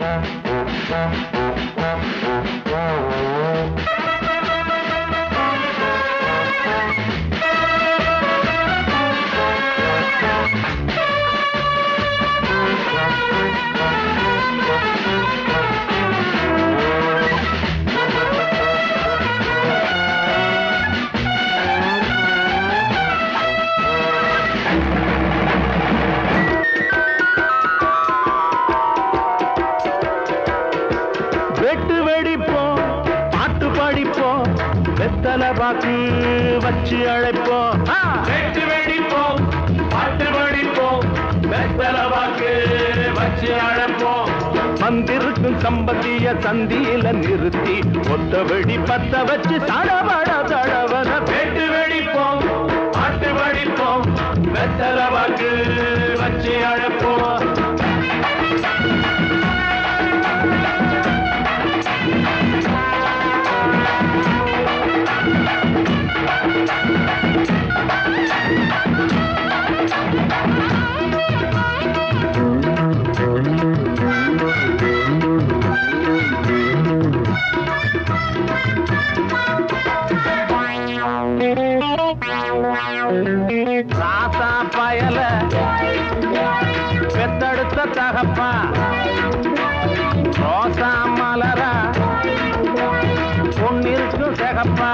வெட்டு வெடிப்போம் பாட்டு படிப்போம் வெத்தலை பாக்கு வச்சு அழைப்போம் ஆ! வெட்டு வெடிப்போம் பாட்டு படிப்போம் வெத்தலை பாக்கு வச்சு அழைப்போம் வந்திருக்கும் சம்பந்திய சந்தியில நிறுத்தி ஒத்த வெடி பத்த வச்சு தடவட தடவன வெட்டு வெடிப்போம் பாட்டு படிப்போம் வெத்தலை பாக்கு வச்சு அழைப்போம் ராசா பயல பெத்தெடுத்த தகப்பா ரோசா மலரா பொன்னிருக்கும் சிகப்பா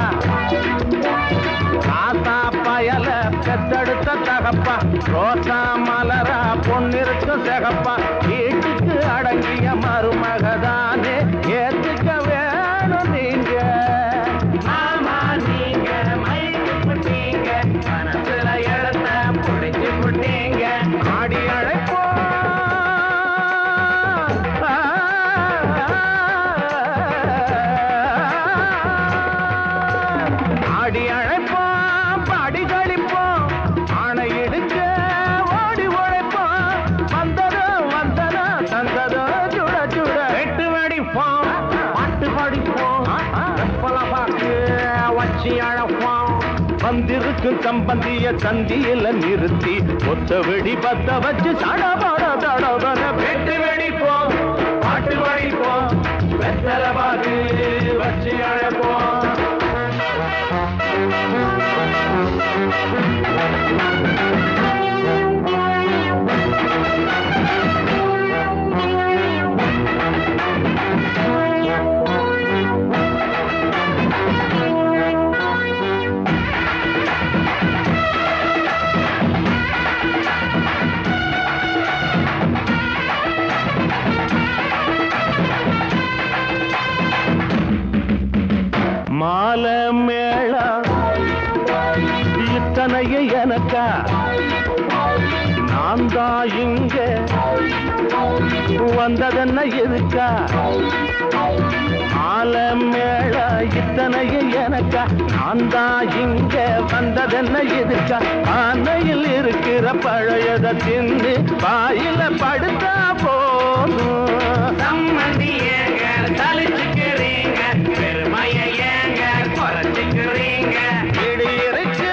ராசா பயல பெத்தெடுத்த தகப்பா ரோசா மலரா பொன்னிருக்கும் சிகப்பா வீட்டுக்கு அடங்கிய மருமகதானே ஏத்துக்க வேணும் நீங்க ஆமா நீங்க மயக்கி புட்டீங்க மனசுல இடத்த புடிச்சு புட்டீங்க ஆடி அழைப்போம் ஆடி அழைப்போம் பாடி கழிப்போம் ஆணை எடுக்க ஓடி உழைப்போம் வந்ததோ வந்ததோ தந்ததோ சுட சுட எட்டு வெடிப்போம் பாட்டு படிப்போம் வெப்பல பாக்கு வச்சு அழைப்போம் வந்திருக்கும் சம்பந்திய சந்தியில நிறுத்தி ஒத்த வெடி பத்த வச்சு சடபட தடவன வெட்டு வெடிப்போம் பாட்டு படிப்போம் வெத்தல பாக்கு வச்சு அழைப்போம் மாலை மேளம் இத்தனைய எனக்கா நான் தான் இங்க வந்ததென்ன எதுக்கா மாலை மேள இத்தனைய எனக்கா நான் தான் இங்க வந்ததென்ன எதுக்கா ஆனையில் இருக்கிற பழையத தின்னு வாயில படுத்தா போதும் சம்மந்தி ஏங்க தலிச்சுக்கிறீங்க பெருமைய ஏங்க குறைச்சுக்கிறீங்க இடி இருக்கு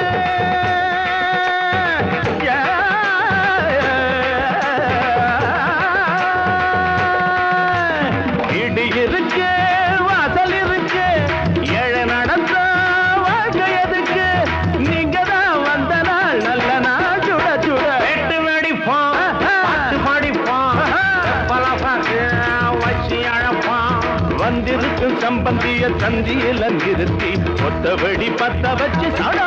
இடி இருக்கு வாசல் இருக்கு ஏழை நடந்த வாழ்க்கை எதுக்கு நீங்க தான் வந்த நாள் நல்ல நாள் சுட சுட எட்டு வெடிப்போம் பாட்டு படிப்போம் பல பாட்டு வச்சு அழப்போம் வந்திருக்கும் சம்பந்திய சந்தியில நிறுத்தி ஒத்த வெடி பத்த வச்சு சட